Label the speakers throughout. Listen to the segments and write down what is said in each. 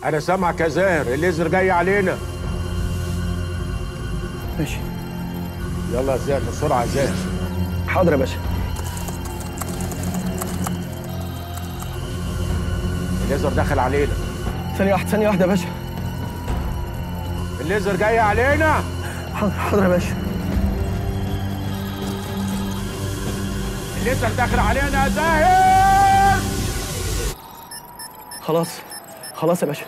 Speaker 1: انا سامعك يا زاهر الليزر جاي علينا
Speaker 2: ماشي
Speaker 1: يلا يا زاهر بسرعه يا زاهر
Speaker 2: حاضر يا باشا
Speaker 1: الليزر دخل علينا
Speaker 2: ثانية واحدة ثانية واحدة يا باشا
Speaker 1: الليزر جاي علينا
Speaker 2: حاضر حاضر يا باشا
Speaker 1: الليزر داخل علينا يا زاهر
Speaker 2: خلاص خلاص يا باشا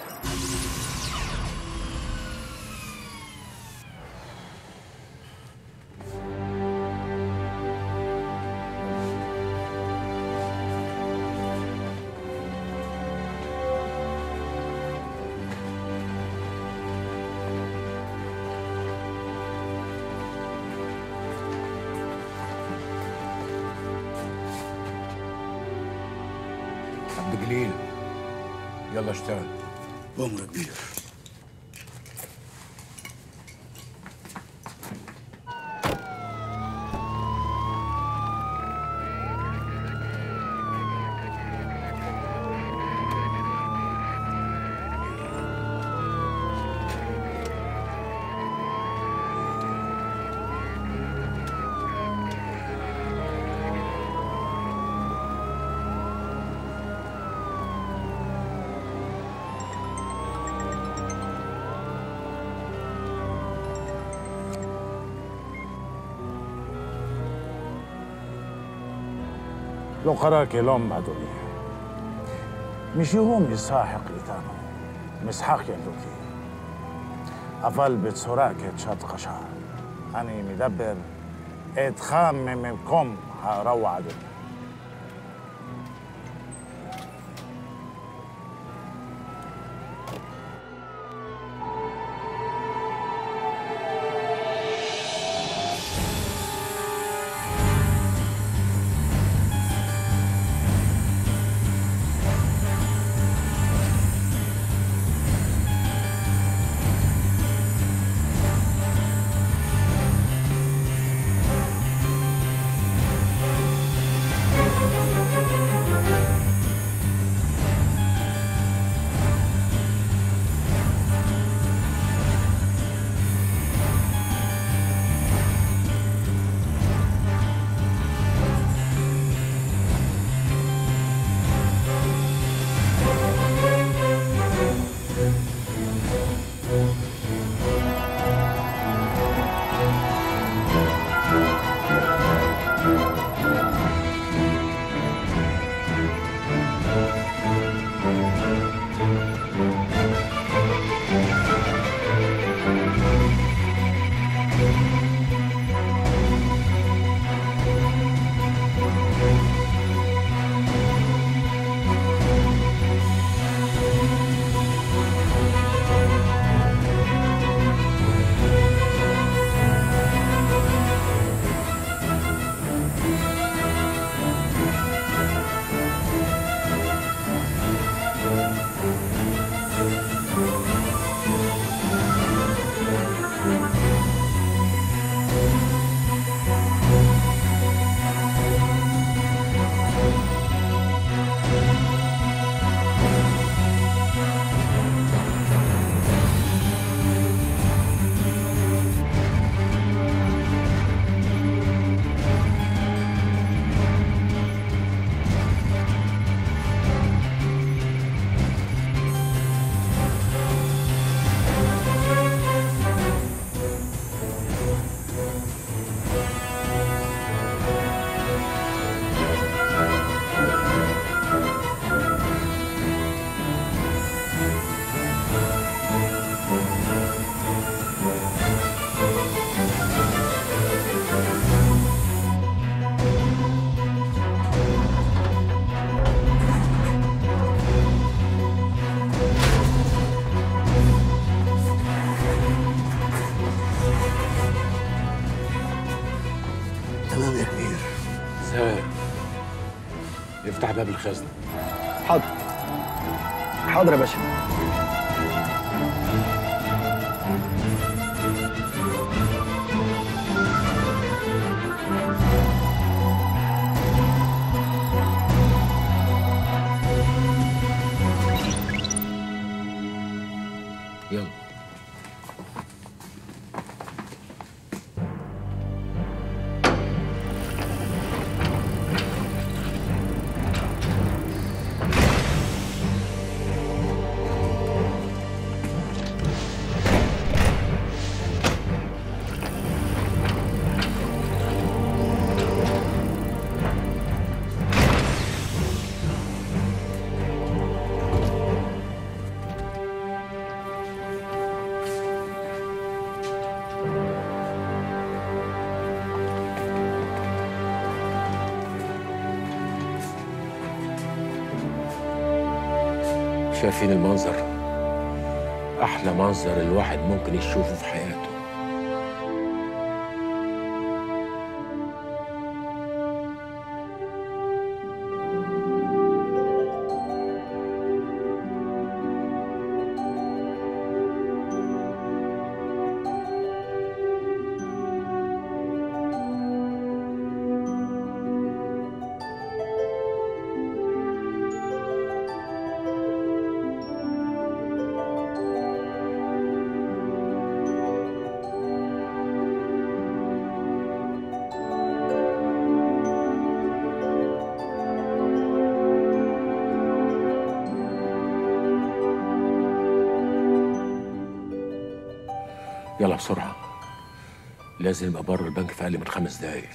Speaker 1: عبد جليل يلا اشتغل
Speaker 3: أمر كبير
Speaker 4: לא קרה כלום, אדוני. מישהו משחק איתנו, משחק ילדותי. אבל בצורה קצת קשה. אני מדבר איתך ממקום הרוע, אדוני.
Speaker 3: تمام يا كبير
Speaker 1: زاهر افتح باب الخزنه
Speaker 2: حاضر حاضر يا باشا
Speaker 1: يلا شايفين المنظر احلى منظر الواحد ممكن يشوفه في حياته يلا بسرعه لازم ابقى بره البنك في اقل من خمس دقايق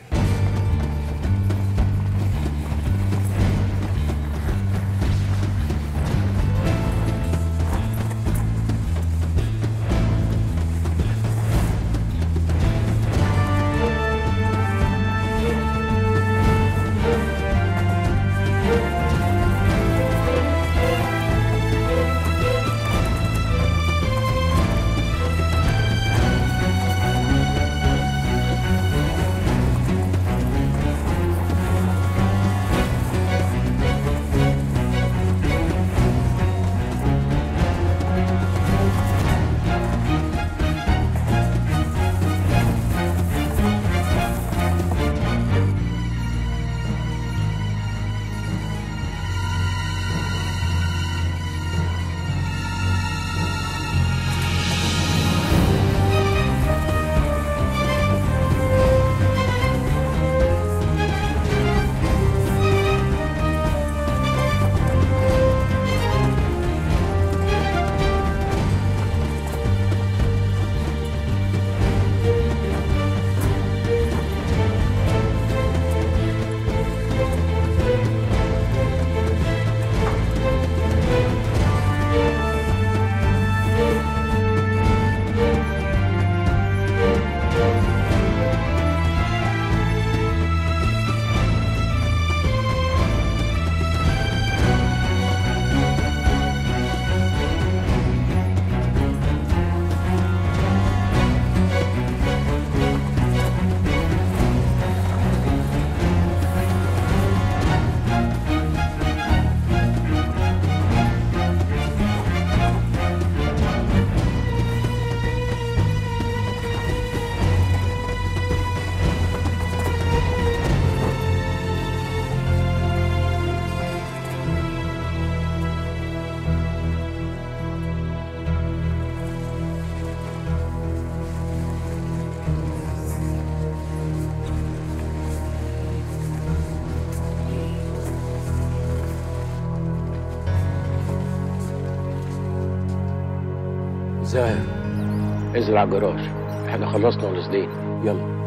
Speaker 1: زاهر انزل على الجراج احنا خلصنا ونازلين يلا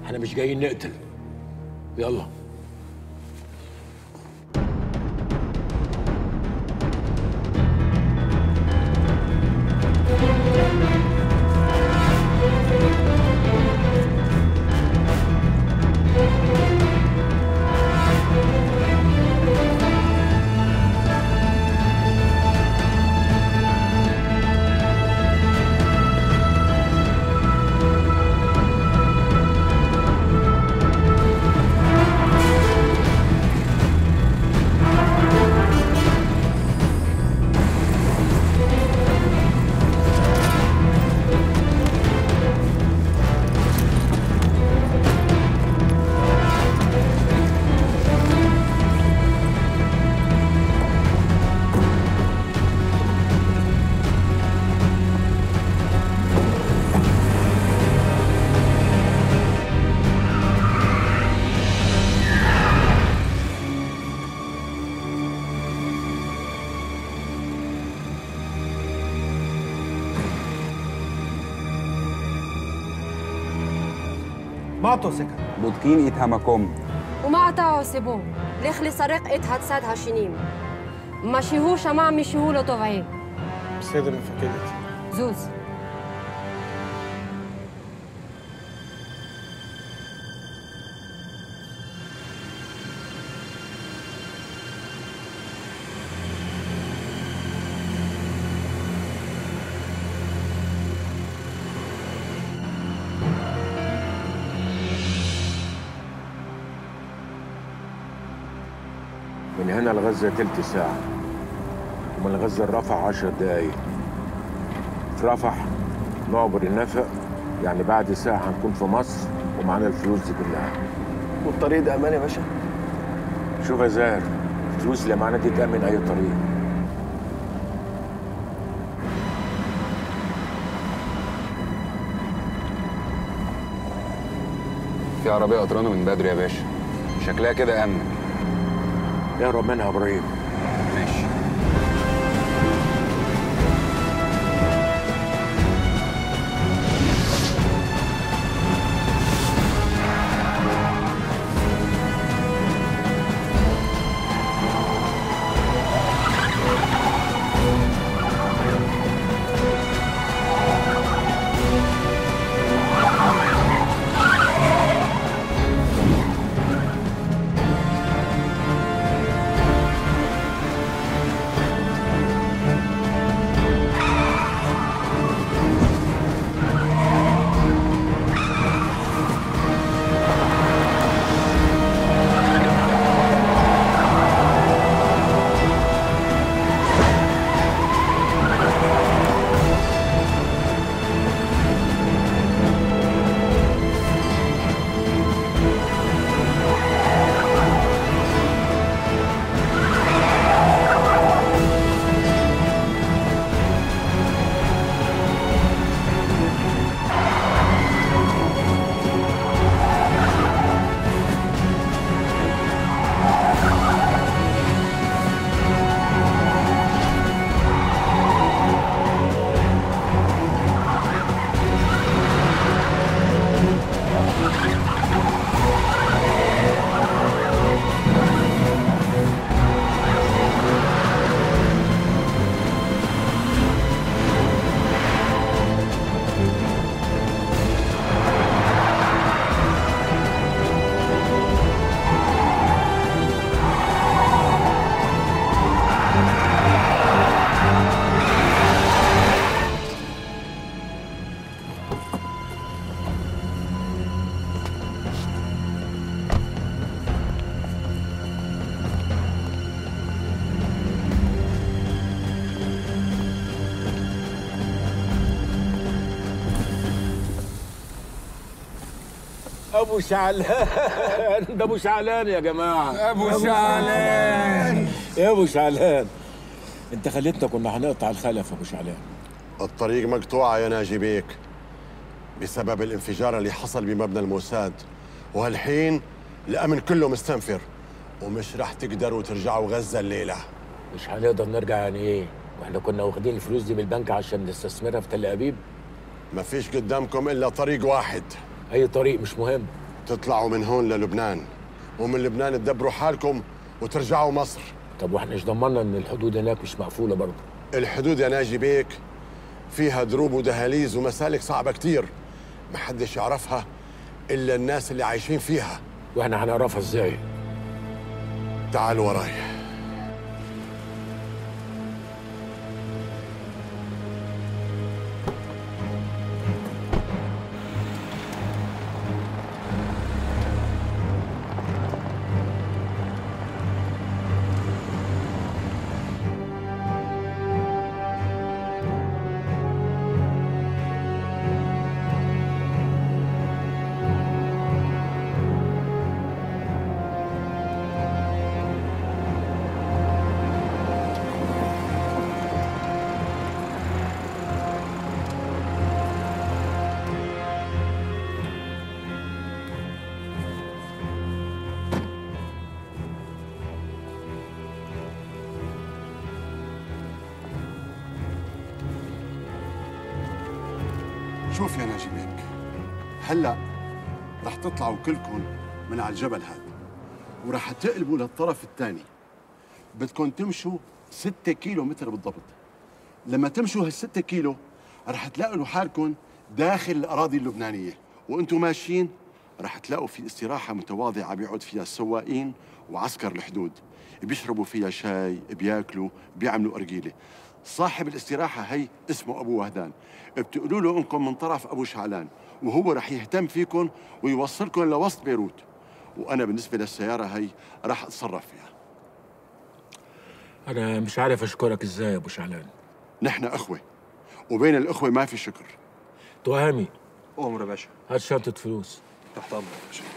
Speaker 1: احنا مش جايين نقتل يلا
Speaker 2: معطو سكن
Speaker 5: בודקים את המקום.
Speaker 6: ומה אתה עושה בו? לך לסרק את הצד השני. מה שהוא שמע משהו לא טובעי.
Speaker 2: בסדר מפקדת
Speaker 6: זוז.
Speaker 1: من هنا لغزة تلت ساعة ومن غزة لرفح عشر دقايق في رفح نعبر النفق يعني بعد ساعة هنكون في مصر ومعانا الفلوس دي كلها
Speaker 2: والطريق ده امان يا باشا
Speaker 1: شوف يا زاهر الفلوس اللي معانا دي تأمن أي طريق
Speaker 5: في عربية قطرانة من بدري يا باشا شكلها كده أمن
Speaker 1: اهرب منها يا إبراهيم
Speaker 5: ماشي
Speaker 1: ابو شعلان ده ابو شعلان يا جماعه
Speaker 5: أبو شعلان
Speaker 1: يا ابو شعلان انت خليتنا كنا هنقطع الخلف يا ابو شعلان
Speaker 7: الطريق مقطوعة يا ناجي بيك بسبب الانفجار اللي حصل بمبنى الموساد وهالحين الأمن كله مستنفر ومش رح تقدروا ترجعوا غزة الليلة
Speaker 1: مش هنقدر نرجع يعني ايه واحنا كنا واخدين الفلوس دي من البنك عشان نستثمرها في تل ابيب
Speaker 7: ما فيش قدامكم إلا طريق واحد
Speaker 1: اي طريق مش مهم
Speaker 7: تطلعوا من هون للبنان ومن لبنان تدبروا حالكم وترجعوا مصر
Speaker 1: طب واحنا ايش ضمننا ان الحدود هناك مش مقفوله برضه
Speaker 7: الحدود يا ناجي بيك فيها دروب ودهاليز ومسالك صعبة كتير محدش يعرفها إلا الناس اللي عايشين فيها
Speaker 1: واحنا هنعرفها ازاي
Speaker 7: تعال وراي
Speaker 8: شوف يا ناجي بيك هلا رح تطلعوا كلكم من على الجبل هذا ورح تقلبوا للطرف الثاني بدكم تمشوا ستة كيلو متر بالضبط لما تمشوا هالستة كيلو رح تلاقوا حالكم داخل الأراضي اللبنانية وانتم ماشيين رح تلاقوا في استراحة متواضعة بيقعد فيها السواقين وعسكر الحدود بيشربوا فيها شاي بياكلوا بيعملوا أرجيلة صاحب الاستراحة هي اسمه أبو وهدان بتقولوا له إنكم من طرف أبو شعلان وهو رح يهتم فيكم ويوصلكم لوسط بيروت وأنا بالنسبة للسيارة هي رح أتصرف فيها
Speaker 1: انا مش عارف اشكرك ازاي يا ابو شعلان
Speaker 8: نحن أخوة وبين الأخوة ما في شكر
Speaker 1: تهامي
Speaker 2: أمر يا باشا
Speaker 1: هات شنطه فلوس
Speaker 2: تحت أمرك يا باشا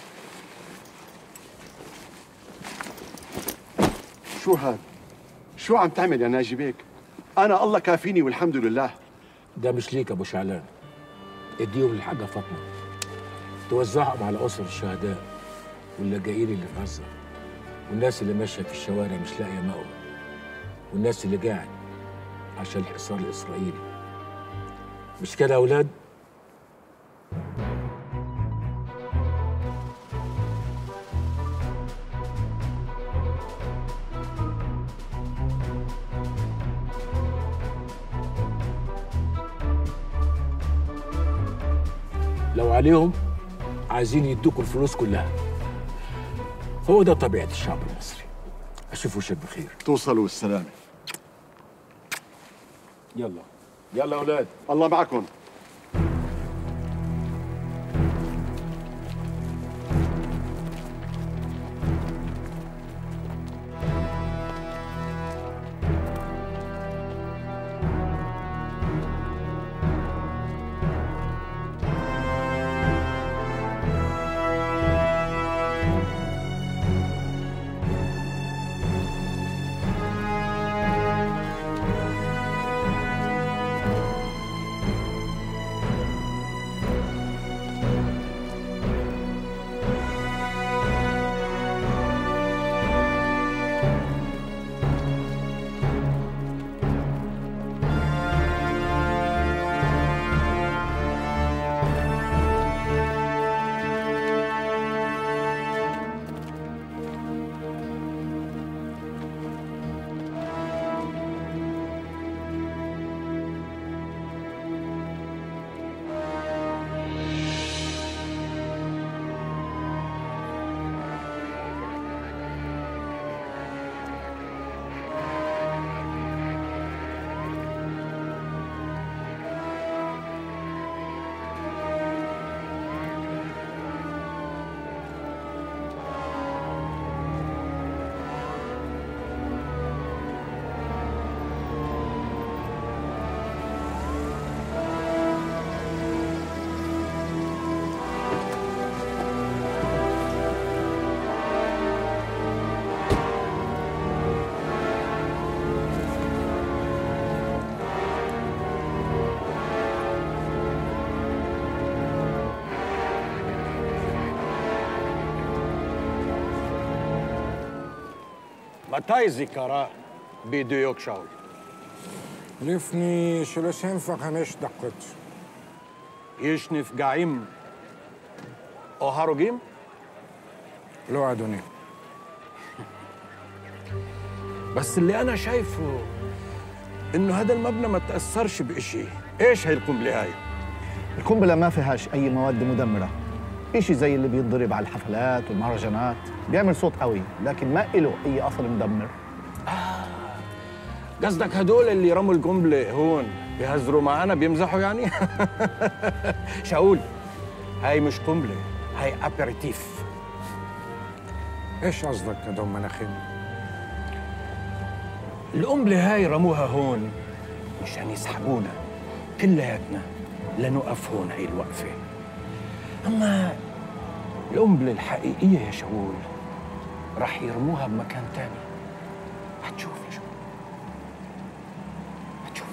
Speaker 8: شو هاد؟ شو عم تعمل يا ناجي بيك؟ أنا الله كافيني والحمد لله
Speaker 1: ده مش ليك يا ابو شعلان اديهم للحاجه فاطمه توزعهم على اسر الشهداء واللاجئين اللي في غزه والناس اللي ماشيه في الشوارع مش لاقيه مأوى والناس اللي قاعد عشان الحصار الاسرائيلي مش كده يا اولاد لو عليهم عايزين يدوكوا الفلوس كلها هو ده طبيعة الشعب المصري أشوف وشك بخير
Speaker 8: توصلوا بالسلامة
Speaker 1: يلا يلا يا أولاد
Speaker 8: الله معكم
Speaker 9: מתי זיכרה בדיוק שאול?
Speaker 10: לפני שלושים וחמש דקות.
Speaker 9: יש נפגעים או הרוגים?
Speaker 4: לא, אדוני.
Speaker 9: بس اللي انا شايفه انه هذا المبنى ما تاثرش بإشي ايش هي القنبله هاي
Speaker 10: القنبلة ما فيهاش أي مواد مدمرة إشي زي اللي بينضرب على الحفلات والمهرجانات بيعمل صوت قوي لكن ما إله أي أثر مدمر
Speaker 9: قصدك هدول اللي رموا القنبله هون بيهزروا معنا بيمزحوا يعني شاول هاي مش قنبله هاي ابيريتيف
Speaker 4: ايش قصدك يا دم مناخيم؟
Speaker 9: القنبله هاي رموها هون مشان يسحبونا كلياتنا لنقف هون هي الوقفه اما القنبله الحقيقيه يا شاول رح يرموها بمكان تاني هتشوف يا شاول هتشوف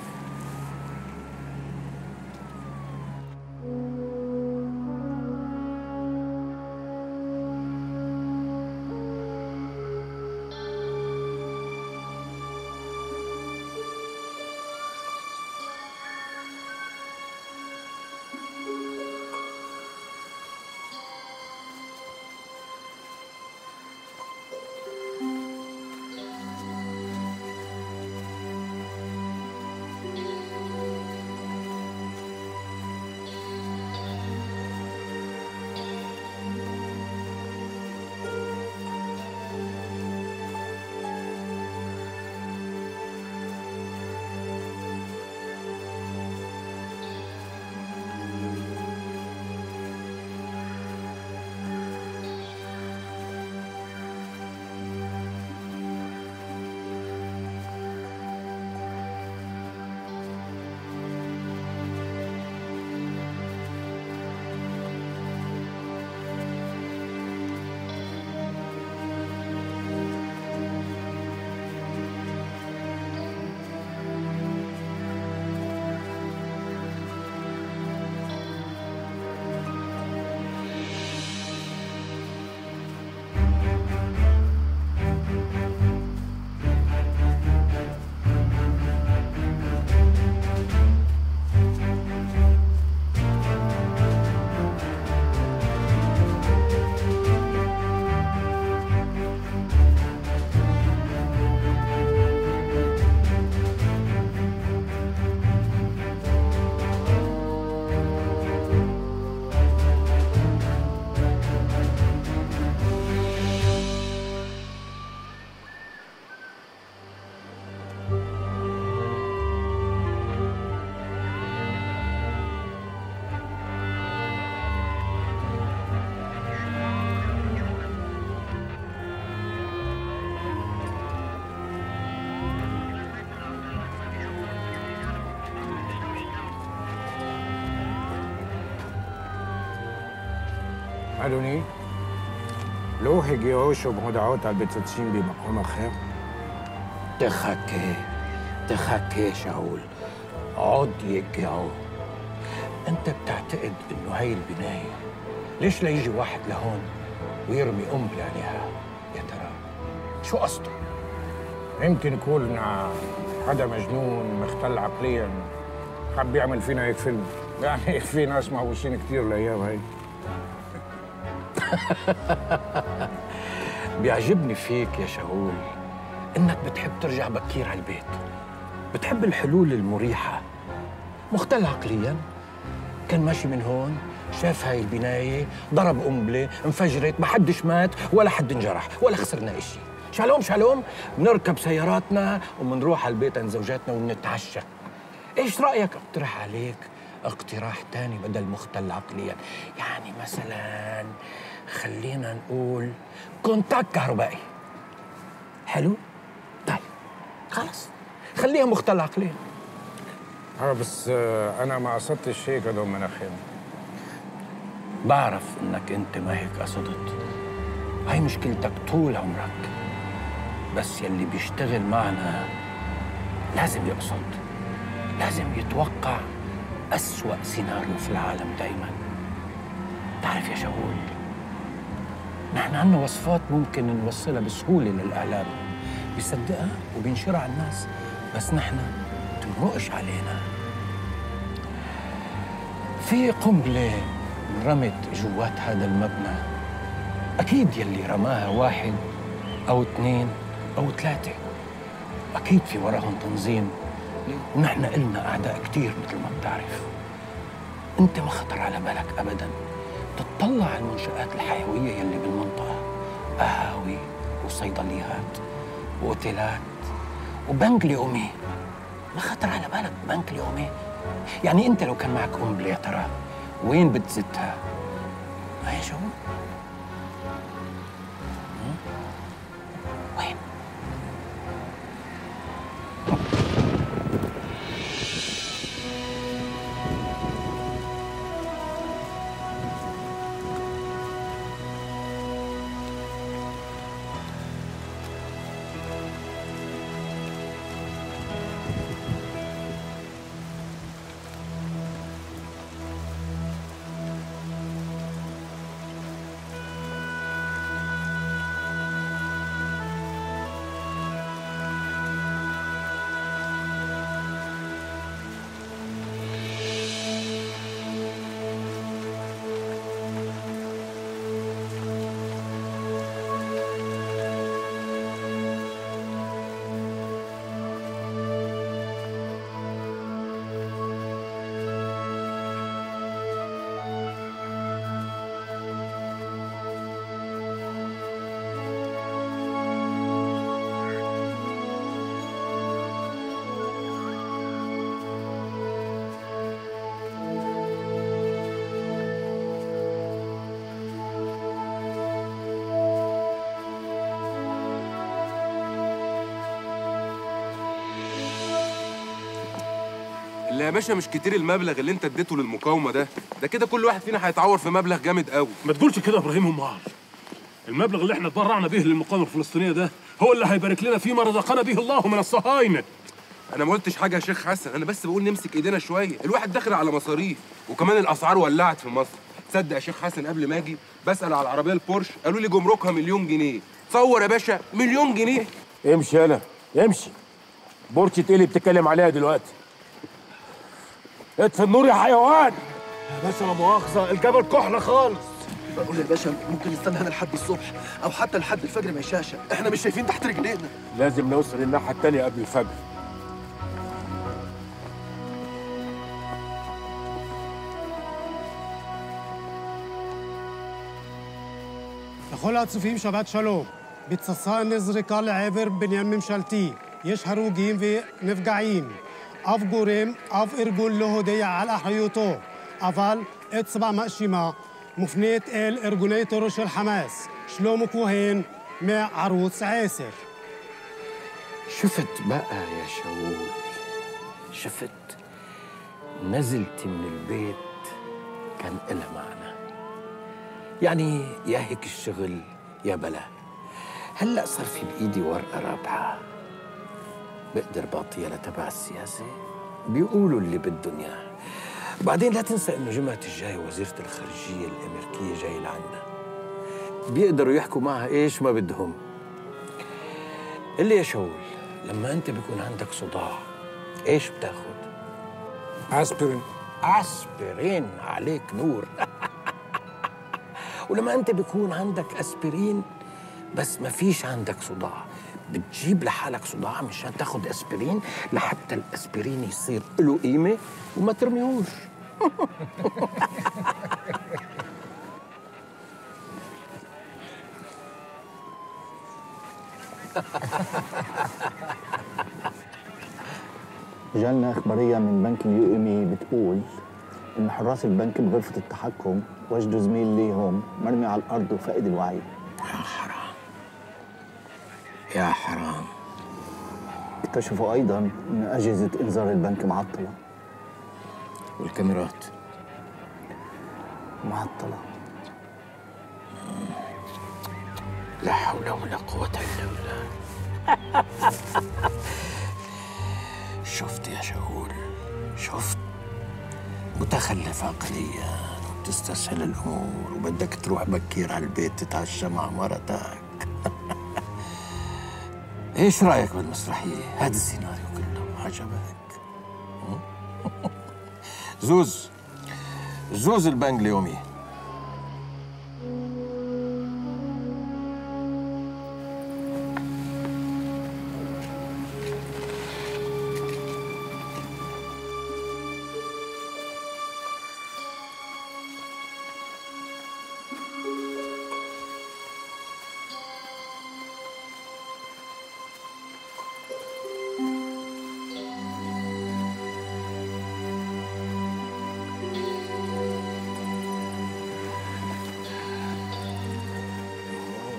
Speaker 4: אדוני, לא הגיעו שוב הודעות על פיצוצים במקום אחר?
Speaker 9: تخكي تخكي شاول عود يقعوا انت بتعتقد انه هاي البنايه ليش لا يجي واحد لهون ويرمي قنبله عليها يا ترى شو قصده
Speaker 4: يمكن يكون حدا مجنون مختل عقليا حب يعمل فينا هيك فيلم يعني في ناس مهووسين كتير الايام هاي
Speaker 9: بيعجبني فيك يا شاول انك بتحب ترجع بكير على البيت بتحب الحلول المريحة مختل عقليا كان ماشي من هون شاف هاي البناية ضرب قنبلة انفجرت ما حدش مات ولا حد انجرح ولا خسرنا اشي شالوم شالوم بنركب سياراتنا وبنروح على البيت عند زوجاتنا وبنتعشى ايش رأيك اقترح عليك اقتراح تاني بدل مختل عقليا يعني مثلا خلينا نقول كونتاك كهربائي حلو طيب خلص خليها مختل عقليا
Speaker 4: اه بس آه، انا ما قصدتش هيك يا دم مناخيم
Speaker 9: بعرف انك انت ما هيك قصدت هاي مشكلتك طول عمرك بس يلي بيشتغل معنا لازم يقصد لازم يتوقع أسوأ سيناريو في العالم دايما تعرف يا شاول نحن عنا وصفات ممكن نوصلها بسهولة للإعلام بيصدقها وبينشرها على الناس بس نحن تمرقش علينا في قنبلة انرمت جوات هذا المبنى أكيد يلي رماها واحد أو اثنين أو ثلاثة أكيد في وراهم تنظيم ونحن إلنا أعداء كتير مثل ما بتعرف أنت ما خطر على بالك أبدا تطلع على المنشآت الحيوية يلي بالمنطقة قهاوي وصيدليات وأوتيلات وبنك اليومي ما خطر على بالك بنك اليومي يعني أنت لو كان معك أم يا ترى وين بتزتها؟ ما هي شو؟ وين؟
Speaker 11: اللي يا باشا مش كتير المبلغ اللي انت اديته للمقاومه ده ده كده كل واحد فينا هيتعور في مبلغ جامد قوي
Speaker 12: ما تقولش كده يا ابراهيم امال المبلغ اللي احنا اتبرعنا به للمقاومه الفلسطينيه ده هو اللي هيبارك لنا فيما رزقنا به الله من الصهاينه
Speaker 11: انا ما قلتش حاجه يا شيخ حسن انا بس بقول نمسك ايدينا شويه الواحد داخل على مصاريف وكمان الاسعار ولعت في مصر تصدق يا شيخ حسن قبل ما اجي بسال على العربيه البورش قالوا لي جمركها مليون جنيه تصور يا باشا مليون جنيه
Speaker 1: امشي يلا امشي بورشة ايه اللي بتتكلم عليها دلوقتي اطفي النور يا حيوان
Speaker 3: يا باشا لا مؤاخذة الجبل كحلة خالص
Speaker 13: بقول يا باشا ممكن نستنى هنا لحد الصبح او حتى لحد الفجر ما يشاشة احنا مش شايفين تحت رجلينا
Speaker 1: لازم نوصل الناحية التانية قبل الفجر
Speaker 14: לכל הצופים שבת שלום. בצסה נזרקה לעבר בניין ממשלתי. יש הרוגים ונפגעים. אף גורם, אף ארגון לא הודיע על אחריותו. אבל אצבע מאשימה מופנית אל ארגוני טרור של חמאס. שלמה כהן מערוץ 10.
Speaker 9: شفت بقى يا شاول شفت نزلت من البيت كان إلها معنى يعني يا هيك الشغل يا بلا هلا صار في بايدي ورقه رابحه بقدر بعطيها لتبع السياسه بيقولوا اللي بدهم اياه بعدين لا تنسى انه جمعة الجاي وزيرة الخارجية الامريكية جاي لعنا بيقدروا يحكوا معها ايش ما بدهم اللي يا شاول لما انت بيكون عندك صداع ايش بتاخد؟
Speaker 4: اسبرين
Speaker 9: اسبرين عليك نور ولما انت بيكون عندك اسبرين بس ما فيش عندك صداع بتجيب لحالك صداع مشان تاخد اسبرين لحتى الاسبرين يصير له قيمه وما ترميهوش
Speaker 10: جالنا إخبارية من بنك اليو ام اي بتقول إن حراس البنك بغرفة التحكم وجدوا زميل ليهم مرمي على الأرض وفاقد الوعي
Speaker 9: يا حرام يا حرام
Speaker 10: اكتشفوا أيضا إن أجهزة إنذار البنك معطلة
Speaker 9: والكاميرات
Speaker 10: معطلة
Speaker 9: لا حول ولا قوة إلا بالله شفت يا شهور شفت متخلف عقليا وبتستسهل الأمور وبدك تروح بكير على البيت تتعشى مع مرتك ايش رأيك بالمسرحية؟ هذا السيناريو كله عجبك؟ زوز زوز البنك اليومي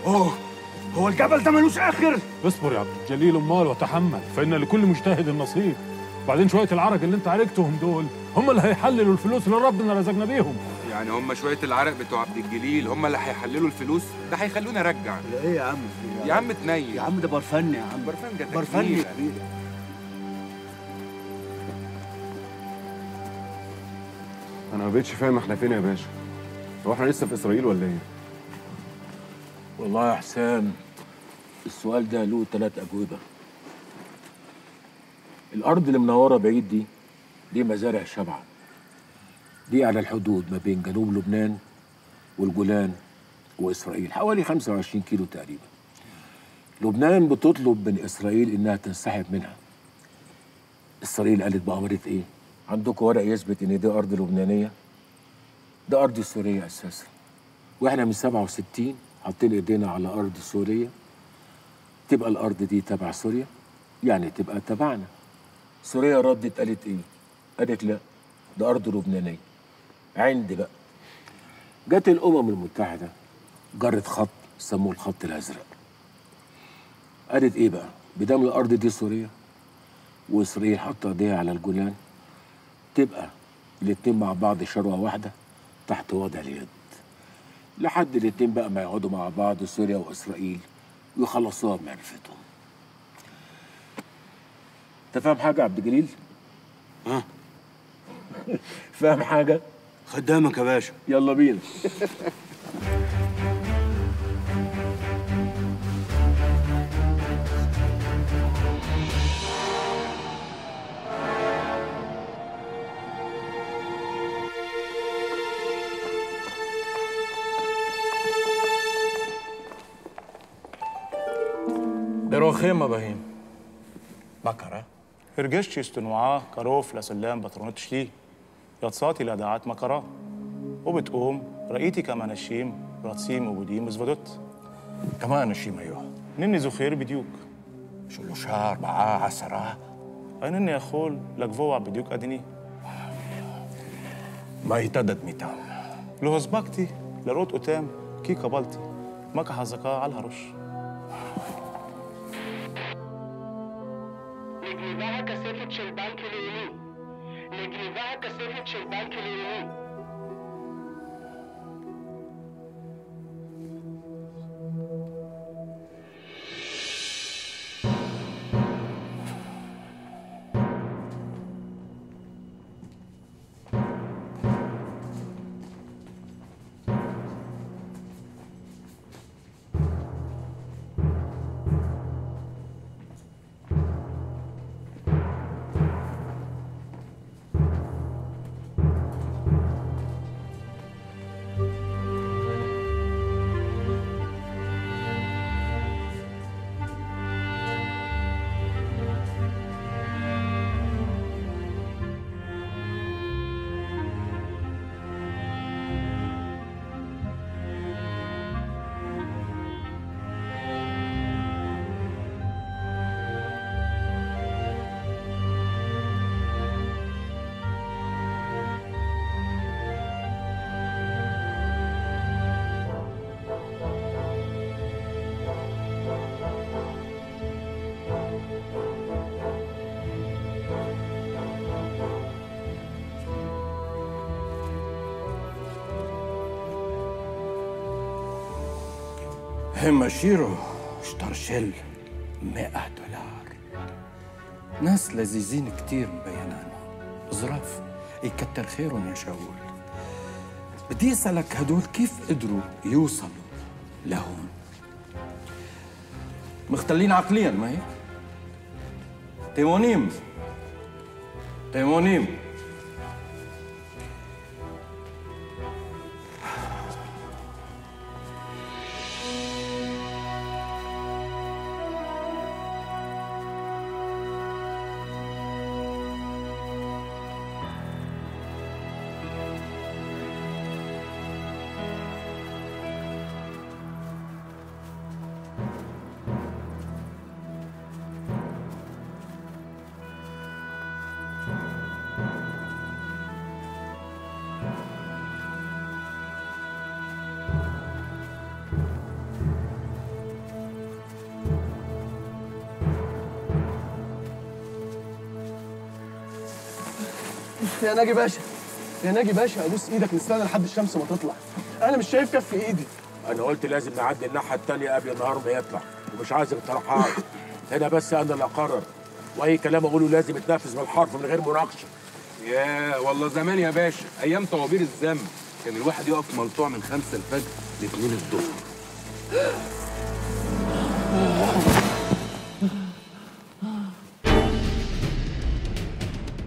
Speaker 3: اوه هو الجبل ده ملوش اخر
Speaker 12: اصبر يا عبد الجليل امال وتحمل فان لكل مجتهد نصيب بعدين شويه العرق اللي انت عرقتهم دول هم اللي هيحللوا الفلوس اللي ربنا رزقنا بيهم
Speaker 11: يعني هم شويه العرق بتوع عبد الجليل هم اللي هيحللوا الفلوس ده هيخلونا ارجع
Speaker 3: لا ايه يا عم
Speaker 11: يا عم تنيل
Speaker 3: يا عم ده برفني يا عم
Speaker 11: برفان ده
Speaker 3: برفني
Speaker 11: تكميل.
Speaker 5: انا ما بقتش فاهم احنا فين يا باشا هو احنا لسه في اسرائيل ولا ايه
Speaker 1: والله يا حسام السؤال ده له ثلاث أجوبة الأرض اللي منورة بعيد دي دي مزارع شبعة دي على الحدود ما بين جنوب لبنان والجولان وإسرائيل حوالي 25 كيلو تقريبا لبنان بتطلب من إسرائيل إنها تنسحب منها إسرائيل قالت بأمرة إيه؟ عندكم ورق يثبت إن دي أرض لبنانية؟ ده أرض سورية أساسا وإحنا من 67 حاطين إيدينا على أرض سورية تبقى الأرض دي تبع سوريا يعني تبقى تبعنا سوريا ردت قالت إيه؟ قالت لا ده أرض لبنانية عندي بقى جت الأمم المتحدة جرت خط سموه الخط الأزرق قالت إيه بقى؟ بدام الأرض دي سوريا وإسرائيل حاطة إيديها على الجولان تبقى الاتنين مع بعض شروة واحدة تحت وضع اليد لحد الاتنين بقى ما يقعدوا مع بعض سوريا وإسرائيل ويخلصوها بمعرفتهم انت فاهم حاجة يا عبد الجليل؟
Speaker 3: ها
Speaker 1: فاهم حاجة؟
Speaker 3: خدامك يا باشا
Speaker 1: يلا بينا
Speaker 10: ברוכים הבאים. מה קרה?
Speaker 15: הרגשתי שתנועה קרוב לסולם בטרונות שלי. יצאתי לדעת מה קרה. ופתאום ראיתי כמה אנשים רצים ובודים מזוודות.
Speaker 10: כמה אנשים היו?
Speaker 15: אינני זוכר בדיוק.
Speaker 10: שלושה, ארבעה, עשרה?
Speaker 15: אינני יכול לקבוע בדיוק, אדוני.
Speaker 10: מה התעדת איתם?
Speaker 15: לא הספקתי לראות אותם כי קבלתי מכה חזקה על הראש.
Speaker 16: נגנבה הכספת של בנק לאומי. נגנבה הכספת של בנק לאומי.
Speaker 10: הם השאירו שטר של מאה דולר. ناس لذيذين كتير مبينانهم ظراف يكتر خيرهم يا شاول بدي اسالك هدول كيف قدروا يوصلوا لهون مختلين عقليا ما هيك تيمونيم تيمونيم
Speaker 13: يا ناجي باشا يا ناجي باشا ابوس ايدك نستنى لحد الشمس ما تطلع انا مش شايف كف ايدي
Speaker 1: انا قلت لازم نعدي الناحيه التانيه قبل النهار ما يطلع ومش عايز اقتراحات هنا بس انا اللي اقرر واي كلام اقوله لازم يتنفذ بالحرف من غير مناقشه
Speaker 11: يا والله زمان يا باشا ايام طوابير الذنب كان الواحد يقف ملطوع من خمسة الفجر لاتنين الظهر